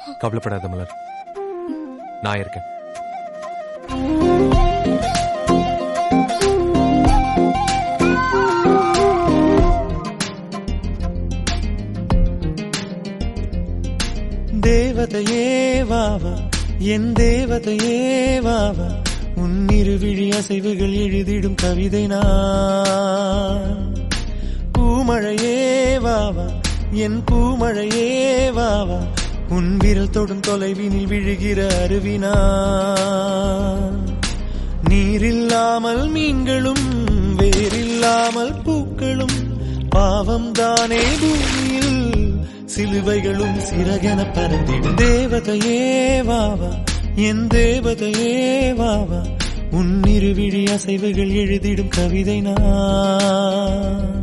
கவலைப்படாத மலர் நான் இருக்கேன் தேவதையே வாவா என் தேவதையே வாவா உன் இருவிழி அசைவுகள் எழுதிடும் கவிதை நான் பூமழையே வாவா என் பூமழையே வாவா உன் விரல் தொடும் தொலைவினில் விழுகிற அருவினா நீரில்லாமல் மீன்களும் வேரில்லாமல் பூக்களும் பாவம் தானே பூமியில் சிலுவைகளும் சிறகென பறந்திடும் தேவதையே வாவா என் தேவதையே வாவா உன் இருவிழி அசைவுகள் எழுதிடும் கவிதை நான்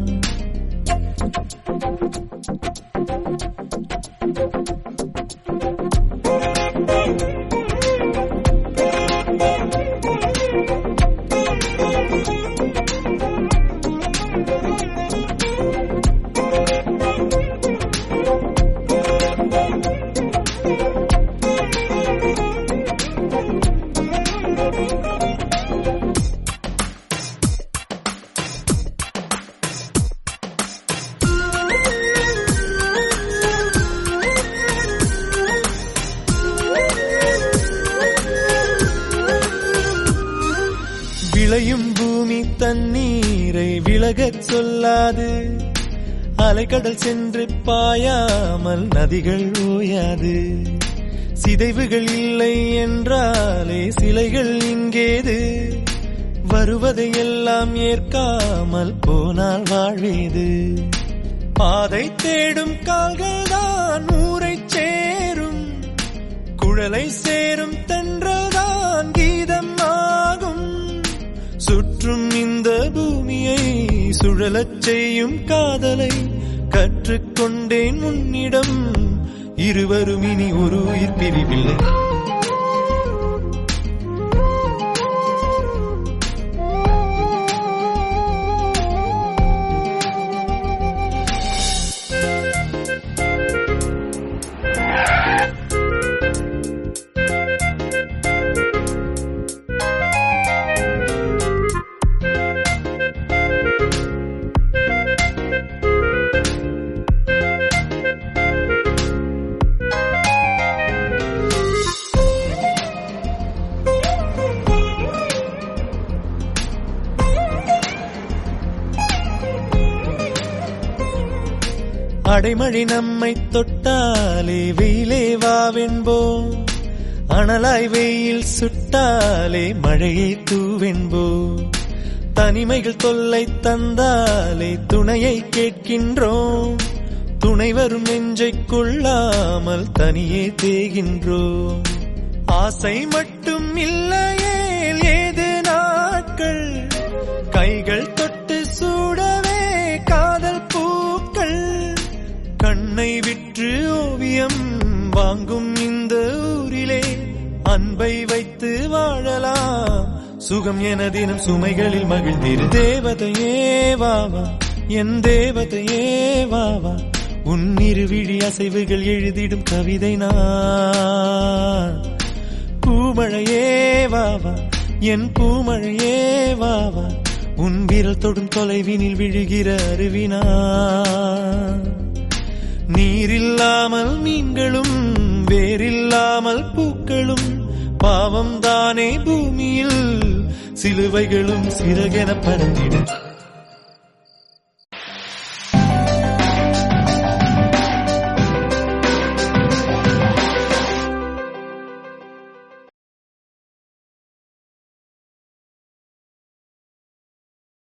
விளையும் பூமி தண்ணீரை விலகச் சொல்லாது அலைக்கடல் சென்று பாயாமல் நதிகள் ஓயாது சிதைவுகள் இல்லை என்றாலே சிலைகள் இங்கேது வருவதையெல்லாம் ஏற்காமல் போனால் வாழ்வேது பாதை தேடும் கால்கள் தான் ஊரை சேரும் குழலை சேரும் தென்றல்தான் கீதம் ஆகும் சுற்றும் இந்த பூமியை சுழலச் செய்யும் காதலை கற்றுக்கொண்டேன் உன்னிடம் இருவரும் இனி ஒரு உயிர் பிரிவில்லை அடைமழை நம்மை தொட்டாலே வெயிலே வாவென்போம் அனலாய் வெயில் சுட்டாலே மழையை தூவென்போம் தனிமைகள் தொல்லை தந்தாலே துணையை கேட்கின்றோம் துணை வரும் நெஞ்சை கொள்ளாமல் தனியே தேகின்றோம் ஆசை மட்டும் இல்லையே ஏது நாட்கள் கைகள் தொட்டு சூடவே காதல் பூக்கள் கண்ணை விற்று ஓவியம் வாங்கும் இந்த ஊரிலே அன்பை வைத்து வாழலாம் சுகம் என தினம் சுமைகளில் மகிழ்ந்திரு தேவதையே வாவா என் தேவதையே வாவா உன் இருவிழி அசைவுகள் எழுதிடும் கவிதை நான் பூமழையே வாவா என் பூமழையே வாவா உன் விரல் தொடும் தொலைவினில் விழுகிற அருவினா நீரில்லாமல் மீன்களும் வேரில்லாமல் பூக்களும் பாவம் தானே பூமியில் சிலுவைகளும் சிறகென பறந்திடும்